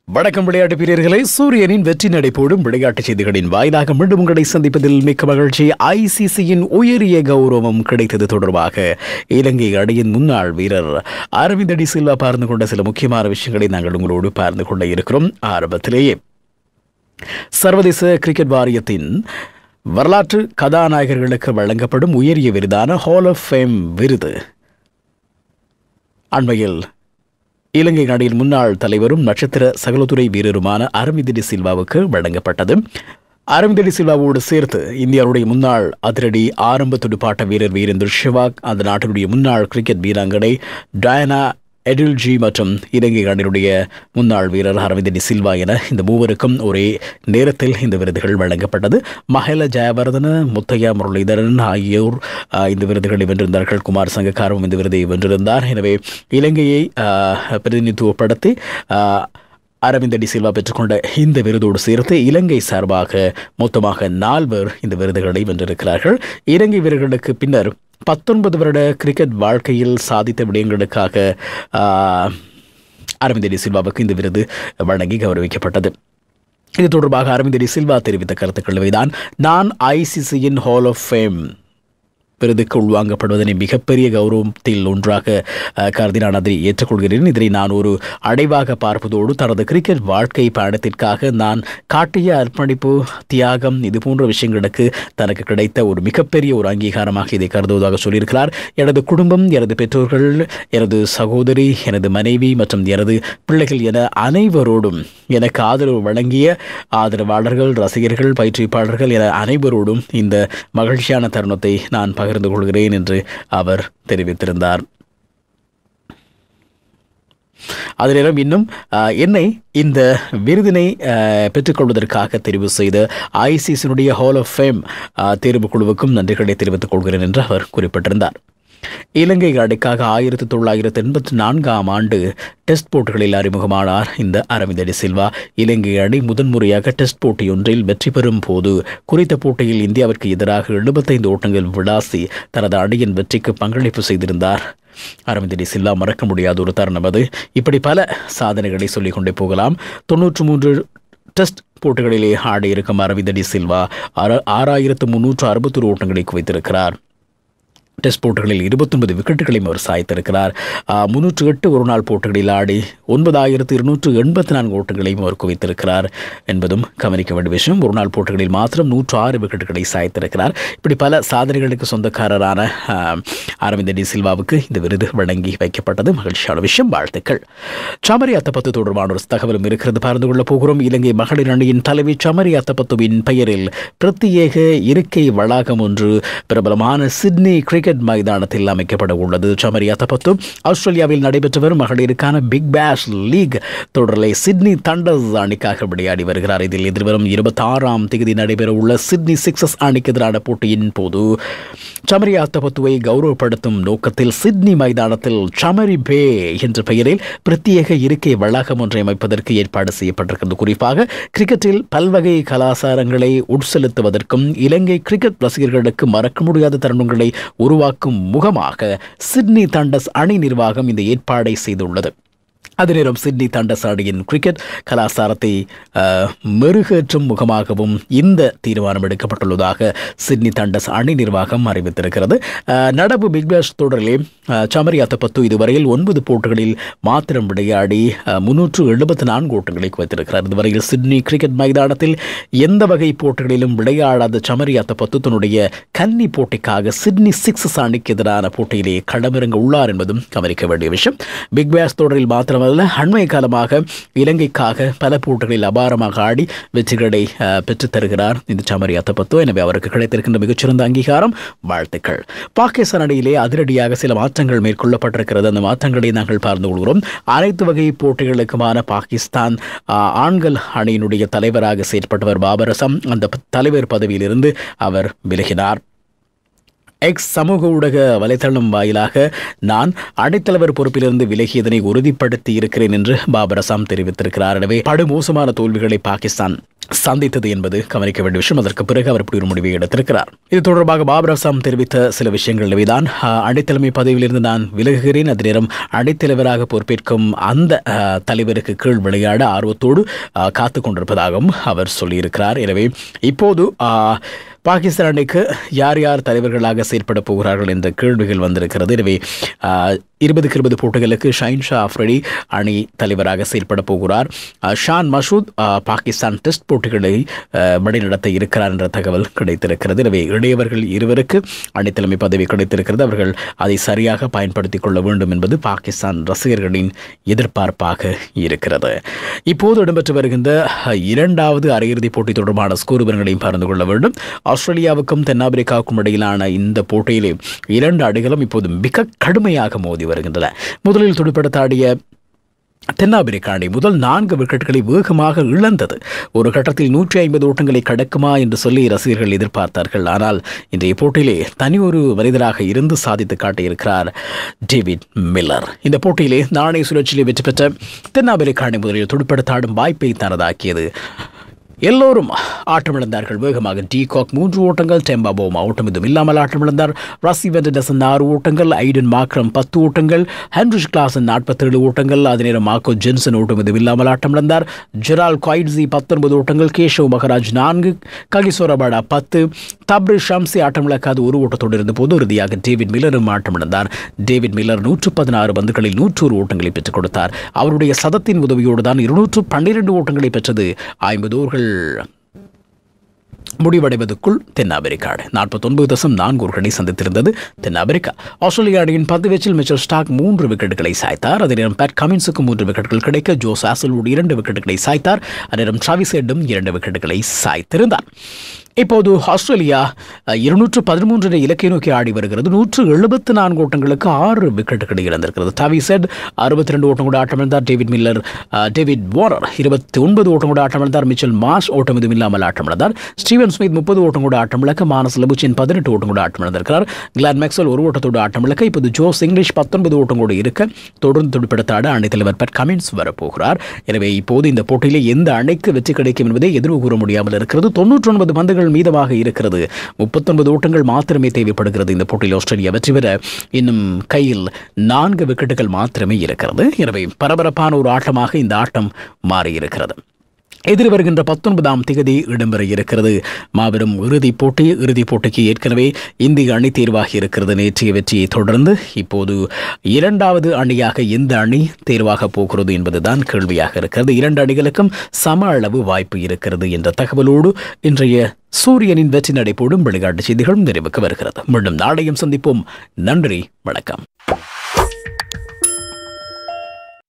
வணக்கம் விளையாட்டு வீரர்களை சூரியனின் வெற்றி நடை போடும் விளையாட்டுச் செய்திகளின் வாயிலாக மீண்டும் உங்களை சந்திப்பதில் மிக்க மகிழ்ச்சி ஐசிசியின் உயரிய கௌரவம் கிடைத்தது தொடர்பாக இலங்கை அணியின் முன்னாள் வீரர் அரவிந்த் அடி சில்வா பார்ந்து கொண்ட சில முக்கியமான விஷயங்களை நாங்கள் உங்களோடு பார்ந்து கொள்ள இருக்கிறோம் ஆரம்பத்திலேயே சர்வதேச கிரிக்கெட் வாரியத்தின் வரலாற்று கதாநாயகர்களுக்கு வழங்கப்படும் உயரிய விருதான ஹால் ஆஃப் ஃபேம் விருது அண்மையில் இலங்கை நாடின் முன்னாள் தலைவரும் நட்சத்திர சகலத்துறை வீரருமான அரவிந்த் சில்வாவுக்கு வழங்கப்பட்டது அரவிந்த் சில்வாவோடு சேர்த்து இந்தியாவுடைய முன்னாள் அதிரடி ஆரம்ப துடுப்பாட்ட வீரர் வீரேந்தர் ஷிவாக் அந்த நாட்டினுடைய முன்னாள் கிரிக்கெட் வீராங்கனை டயனா எடில்ஜி மற்றும் இலங்கை அணியினுடைய முன்னாள் வீரர் அரவிந்த் சில்வா என இந்த மூவருக்கும் ஒரே நேரத்தில் இந்த விருதுகள் வழங்கப்பட்டது மஹேல ஜெயவர்தன முத்தையா முரளிதரன் ஆகியோர் ஆஹ், இந்த விருதுகளை வென்றிருந்தார்கள் குமார் சங்கக்காரவும் இந்த விருதை வென்றிருந்தார் எனவே இலங்கையை ஆஹ், பிரதிநிதித்துவப்படுத்தி ஆஹ், அரவிந்த் அடி சில்வா பெற்றுக்கொண்ட இந்த விருதோடு சேர்த்து இலங்கை சார்பாக மொத்தமாக நால்வர் இந்த விருதுகளை வென்றிருக்கிறார்கள் இலங்கை வீரர்களுக்கு பின்னர் பத்தொன்பது வருட கிரிக்கெட் வாழ்க்கையில் சாதித்த விடயங்களுக்காக ஆஹ், அரவிந்த் அடி சில்வாவுக்கு இந்த விருது வழங்கி கௌரவிக்கப்பட்டது இது தொடர்பாக அரவிந்த் அடி சில்வா தெரிவித்த கருத்துக்கள் இவைதான் நான் ஐசிசியின் ஹால் ஆஃப் ஃபேம் விருதுக்கு உள்வாங்கப்படுவதனை மிகப்பெரிய கௌரவத்தில் ஒன்றாக அஹ், கருதி நான் அதை ஏற்றுக்கொள்கிறேன் இதனை நான் ஒரு அடைவாக பார்ப்பதோடு தனது கிரிக்கெட் வாழ்க்கை பயணத்திற்காக நான் காட்டிய அர்ப்பணிப்பு தியாகம் இது போன்ற விஷயங்களுக்கு தனக்கு கிடைத்த ஒரு மிகப்பெரிய ஒரு அங்கீகாரமாக இதை கருதுவதாக சொல்லியிருக்கிறார் எனது குடும்பம் எனது பெற்றோர்கள் எனது சகோதரி எனது மனைவி மற்றும் எனது பிள்ளைகள் என அனைவரோடும் எனக்கு ஆதரவு வழங்கிய ஆதரவாளர்கள் ரசிகர்கள் பயிற்றுவிப்பாளர்கள் என அனைவரோடும் இந்த மகிழ்ச்சியான தருணத்தை நான் பகிர்ந்து கொள்கிறேன் என்று அவர் தெரிவித்திருந்தார் அதே நேரம் இன்னும் அஹ், என்னை இந்த விருதினை அஹ், பெற்றுக்கொள்வதற்காக தெரிவு செய்த ஐசிசியினுடைய ஹால் ஆஃப் ஃபேம் தேர்வு குழுவுக்கும் நன்றிகளை தெரிவித்துக் கொள்கிறேன் என்று அவர் குறிப்பிட்டிருந்தார் இலங்கை அணிக்காக ஆயிரத்தி தொள்ளாயிரத்தி எண்பத்தி நான்காம் ஆண்டு டெஸ்ட் போட்டிகளில் அறிமுகமானார் இந்த அரவிந்த் அடி சில்வா இலங்கை அணி முதன்முறையாக டெஸ்ட் போட்டியொன்றில் வெற்றி பெறும் போது குறித்த போட்டியில் இந்தியாவிற்கு எதிராக எழுபத்தைந்து ஓட்டங்கள் விளாசி தனது அணியின் வெற்றிக்கு பங்களிப்பு செய்திருந்தார் அரவிந்த் அடி சில்வா மறக்க முடியாத ஒரு தருணம் அது இப்படி பல சாதனைகளை சொல்லிக் கொண்டே போகலாம் தொன்னூற்று மூன்று டெஸ்ட் போட்டிகளிலே ஆடியிருக்கும் அரவிந்த் அடி சில்வா ஆற- ஆறாயிரத்து முன்னூற்று அறுபத்தொரு ஓட்டங்களை குவித்திருக்கிறார் டெஸ்ட் போட்டிகளில் இருபத்தொன்பது விக்கெட்டுகளையும் அவர் சாய்த்திருக்கிறார் முன்னூற்று எட்டு ஒரு நாள் போட்டிகளில் ஆடி ஒன்பதாயிரத்து இருநூற்று எண்பத்தி நான்கு ஓட்டங்களையும் அவர் குவித்திருக்கிறார் என்பதும் கவனிக்க வேண்டிய விஷயம் ஒரு நாள் போட்டிகளில் மாத்திரம் நூற்று ஆறு விக்கெட்டுகளை சாய்த்திருக்கிறார் இப்படி பல சாதனைகளுக்கு சொந்தக்காரரான ஆ, அரவிந்த் டி சில்வாவுக்கு இந்த விருது வழங்கி வைக்கப்பட்டது மகிழ்ச்சியான விஷயம் வாழ்த்துக்கள் சமரி அத்தப்பத்து தொடர்பான ஒரு தகவலும் இருக்கிறது பகிர்ந்து கொள்ளப் போகிறோம் இலங்கை மகளிர் அணியின் தலைவி சமரி அத்தப்பத்துவின் பெயரில் பிரத்யேக இருக்கை வளாகம் ஒன்று பிரபலமான சிட்னி கிரிக்கெட் மைதானத்தில் அமைக்கப்பட உள்ளது சமரி அத்தப்பத்து ஆஸ்திரேலியாவில் நடைபெற்று வரும் மகளிருக்கான பிக் பேஷ் லீக் தொடரில் சிட்னி தண்டர்ஸ் அணிக்காக விளையாடி வருகிறார் இதில் எதிர்வரும் இருபத்தி ஆறாம் தேதி நடைபெற உள்ள சிட்னி சிக்ஸஸ் அணிக்கு எதிரான போட்டியின் போது சமரி அத்தப்பத்துவை கௌரவப்படுத்தும் நோக்கத்தில் சிட்னி மைதானத்தில் சமரி பே என்ற பெயரில் பிரத்யேக இருக்கை வளாகம் ஒன்றை அமைப்பதற்கு ஏற்பாடு செய்யப்பட்டிருக்கிறது குறிப்பாக கிரிக்கெட்டில் பல்வகை கலாச்சாரங்களை உட்செலுத்துவதற்கும் இலங்கை கிரிக்கெட் ரசிகர்களுக்கு மறக்க முடியாத தருணங்களை உருவாக்கும் முகமாக சிட்னி தண்டஸ் அணி நிர்வாகம் இந்த ஏற்பாடை செய்துள்ளது அதே நேரம் சிட்னி தண்டஸ் அணியின் கிரிக்கெட் கலாச்சாரத்தை அஹ், மெருகேற்றும் முகமாகவும் இந்த தீர்மானம் எடுக்கப்பட்டுள்ளதாக சிட்னி தண்டஸ் அணி நிர்வாகம் அறிவித்திருக்கிறது அஹ், நடப்பு பிக் பேஷ் தொடரிலே அஹ், சமரி அத்தப்பத்து இதுவரையில் ஒன்பது போட்டிகளில் மாத்திரம் விளையாடி முன்னூற்று எழுபத்தி நான்கு ஓட்டங்களை குவித்திருக்கிறார் இதுவரையில் சிட்னி கிரிக்கெட் மைதானத்தில் எந்த வகை போட்டிகளிலும் விளையாடாத சமரி அத்தப்பத்து தன்னுடைய கன்னி போட்டிக்காக சிட்னி சிக்ஸஸ் அணிக்கு எதிரான போட்டியிலே களமிறங்க உள்ளார் என்பதும் கவனிக்க வேண்டிய விஷயம் பிக் பேஷ் தொடரில் மாத்திரமல்ல அண்மை காலமாக இலங்கைக்காக பல போட்டிகளில் அபாரமாக ஆடி வெற்றிகளை அஹ், பெற்றுத் தருகிறார் இந்த சமரி அத்தப்பத்து எனவே அவருக்கு கிடைத்திருக்கின்ற மிகச்சிறந்த அங்கீகாரம் வாழ்த்துக்கள் பாகிஸ்தான் அணியிலே அதிரடியாக சில மாற்றங்கள் மேற்கொள்ளப்பட்டிருக்கிறது அந்த மாற்றங்களை நாங்கள் பார்த்து கொள்கிறோம் அனைத்து வகை போட்டிகளுக்குமான பாகிஸ்தான் அஹ், ஆண்கள் அணியினுடைய தலைவராக செயற்பட்டவர் பாபர் அசம் அந்த ப- தலைவர் பதவியிலிருந்து அவர் விலகினார் எக்ஸ் சமூக ஊடக வலைத்தளம் வாயிலாக நான் அடைத்தலைவர் பொறுப்பிலிருந்து விலகியதனை உறுதிப்படுத்தி இருக்கிறேன் என்று பாபர் அசாம் தெரிவித்திருக்கிறார் எனவே படுமோசமான தோல்விகளை பாகிஸ்தான் சந்தித்தது என்பது கவனிக்க வேண்டிய விஷயம் அதற்கு பிறகு அவர் இப்படி ஒரு முடிவை எடுத்திருக்கிறார் இது தொடர்பாக பாபர் அசாம் தெரிவித்த சில விஷயங்கள் இவைதான் அஹ், அடைத்தலைமை பதவியிலிருந்து நான் விலகுகிறேன் அதே நேரம் அடைத்தலைவராக பொறுப்பேற்கும் அந்த அஹ், தலைவருக்கு கீழ் விளையாட ஆர்வத்தோடு அஹ், காத்துக் கொண்டிருப்பதாகவும் அவர் சொல்லியிருக்கிறார் எனவே இப்போது அஹ், பாகிஸ்தான் அணிக்கு யார் யார் தலைவர்களாக செயற்பட போகிறார்கள் என்ற கேள்விகள் வந்திருக்கிறது எனவே ஆஹ், இருபதுக்கு இருபது போட்டிகளுக்கு ஷைன் ஷா அஃப்ரடி அணி தலைவராக செயல்பட போகிறார் ஆஹ், ஷான் மசூத் ஆஹ், பாகிஸ்தான் டெஸ்ட் போட்டிகளை ஆஹ், வழிநடத்த இருக்கிறார் என்ற தகவல் கிடைத்திருக்கிறது எனவே இளையவர்கள் இருவருக்கு அணித்தலைமை பதவி கிடைத்திருக்கிறது அவர்கள் அதை சரியாக பயன்படுத்திக் கொள்ள வேண்டும் என்பது பாகிஸ்தான் ரசிகர்களின் எதிர்பார்ப்பாக இருக்கிறது இப்போது இடம்பெற்று வருகின்ற ஆஹ், இரண்டாவது அரையிறுதிப் போட்டி தொடர்பான ஸ்கோர் விவரங்களையும் பகிர்ந்து கொள்ள வேண்டும் ஆஸ்திரேலியாவுக்கும் தென்னாப்பிரிக்காவுக்கும் இடையிலான இந்த போட்டியிலே இரண்டு அணிகளும் இப்போது மிக கடுமையாக மோதி வருகின்றன முதலில் துடுப்படுத்தாடிய தென்னாப்பிரிக்க அணி முதல் நான்கு விக்கெட்டுகளை வேகமாக இழந்தது ஒரு கட்டத்தில் நூற்றி ஐம்பது ஓட்டங்களை கடக்குமா என்று சொல்லி ரசிகர்கள் எதிர்பார்த்தார்கள் ஆனால் இன்றைய போட்டியிலே தனி ஒரு மனிதராக இருந்து சாதித்து காட்டியிருக்கிறார் டேவிட் மில்லர் இந்த போட்டியிலே நாணய சுழற்சியில் வெற்றி பெற்ற தென்னாப்பிரிக்க அணி முதலில் துடுப்படுத்தாடும் வாய்ப்பை தனதாக்கியது எல்லோரும் ஆட்டமிழந்தார்கள் வேகமாக டி காக் மூன்று ஓட்டங்கள் டெம்பா போமா ஓட்டம் எதுவும் இல்லாமல் ஆட்டமிழந்தார் ரசி வெண்டடசன் ஆறு ஓட்டங்கள் ஐடன் மாக்ரம் பத்து ஓட்டங்கள் ஹென்ரிஷ் கிளாசன் நாற்பத்தேழு ஓட்டங்கள் அதே நேரம் மாக்கோ ஜென்சன் ஓட்டம் எதுவும் இல்லாமல் ஆட்டமிழந்தார் ஜெரால் குவைட்ஸி பத்தொன்பது ஓட்டங்கள் கேஷவ் மகராஜ் நான்கு ககிசோரபாடா பத்து தப்ரி ஷம்சி ஆட்டமிழக்காது ஒரு ஓட்டத்தோடு இருந்தபோது இறுதியாக டேவிட் மில்லரும் ஆட்டமிழந்தார் டேவிட் மில்லர் நூற்று பதினாறு பந்துகளில் நூற்றொரு ஓட்டங்களை பெற்றுக் கொடுத்தார் அவருடைய சதத்தின் உதவியோடு தான் இருநூற்று பன்னிரண்டு ஓட்டங்களை பெற்றது ஐம்பது ஓவர்கள் முடிவடைவதற்குள் தென்னாப்பிரிக்கா அணி நாற்பத்தொன்பது தசம் நான்கு ஓர்களை சந்தித்திருந்தது தென்னாப்பிரிக்கா ஆஸ்திரேலிய அணியின் பந்து வீச்சில் மிச்சல் ஸ்டாக் மூன்று விக்கெட்டுகளை சாய்த்தார் அதே நேரம் பேட் கமின்ஸுக்கு மூன்று விக்கெட்டுகள் கிடைக்க ஜோஸ் ஆசல்வுட் இரண்டு விக்கெட்டுகளை சாய்த்தார் அதே நேரம் டிராவிஸ் ஹெட்டும் இரண்டு விக்கெட்டுகளை சாய்த்திருந்தார் இப்போது ஆஸ்திரேலியா இருநூற்று பதிமூன்று இலக்கை நோக்கி ஆடி வருகிறது நூற்று எழுபத்து நான்கு ஓட்டங்களுக்கு ஆறு விக்கெட்டுகளை இழந்திருக்கிறது டாவிசெட் அறுபத்தி ரெண்டு ஓட்டம் கூட ஆட்டமிழந்தார் டேவிட் மில்லர் அஹ், டேவிட் வார்னர் இருபத்தி ஒன்பது ஓட்டம் கூட ஆட்டமிழந்தார் மிச்சல் மாஸ் ஓட்டம் எதுவும் இல்லாமல் ஆட்டமிழந்தார் ஸ்டீவன் ஸ்மித் முப்பது ஓட்டம் கூட ஆட்டமிழக்க மானஸ் லபுச்சின் பதினெட்டு ஓட்டம் கூட ஆட்டமிழந்திருக்கிறார் கிளான் மேக்ஸ்வெல் ஒரு ஓட்டத்தோடு ஆட்டமிழக்க இப்போது ஜோஸ் இங்கிலீஷ் பத்தொன்பது ஓட்டம் கூட இருக்க தொடர்ந்து துடுப்படுத்தாட அணித் தலைவர் பட் கமின்ஸ் வரப்போகிறார் எனவே இப்போது இந்த போட்டியிலே எந்த அணைக்கு வெற்றி கிடைக்கும் என்பதை எதிர்வு கூற முடியாமல் இருக்கிறது தொன்னூற்றி ஒன்பது பந்துகள் மீதமாக இருக்கிறது முப்பத்தொன்பது ஓட்டங்கள் மாத்திரமே தேவைப்படுகிறது இந்த போட்டியில் ஆஸ்திரேலியா வெற்றி பெற இன்னும் கையில் நான்கு விக்கெட்டுகள் மாத்திரமே இருக்கிறது எனவே பரபரப்பான ஒரு ஆட்டமாக இந்த ஆட்டம் மாறியிருக்கிறது எதிர் வருகின்ற பத்தொன்பதாம் திகதி இடம்பெற இருக்கிறது மாபெரும் இறுதிப் போட்டி இறுதிப் போட்டிக்கு ஏற்கனவே இந்திய அணி தேர்வாகி இருக்கிறது நேற்றைய வெற்றியை தொடர்ந்து இப்போது இரண்டாவது அணியாக எந்த அணி தேர்வாக போகிறது என்பதுதான் கேள்வியாக இருக்கிறது இரண்டு அணிகளுக்கும் சம அளவு வாய்ப்பு இருக்கிறது என்ற தகவலோடு இன்றைய சூரியனின் வெற்றி நடைபோடும் விளையாட்டு செய்திகளும் நிறைவுக்கு வருகிறது மீண்டும் நாளையும் சந்திப்போம் நன்றி வணக்கம்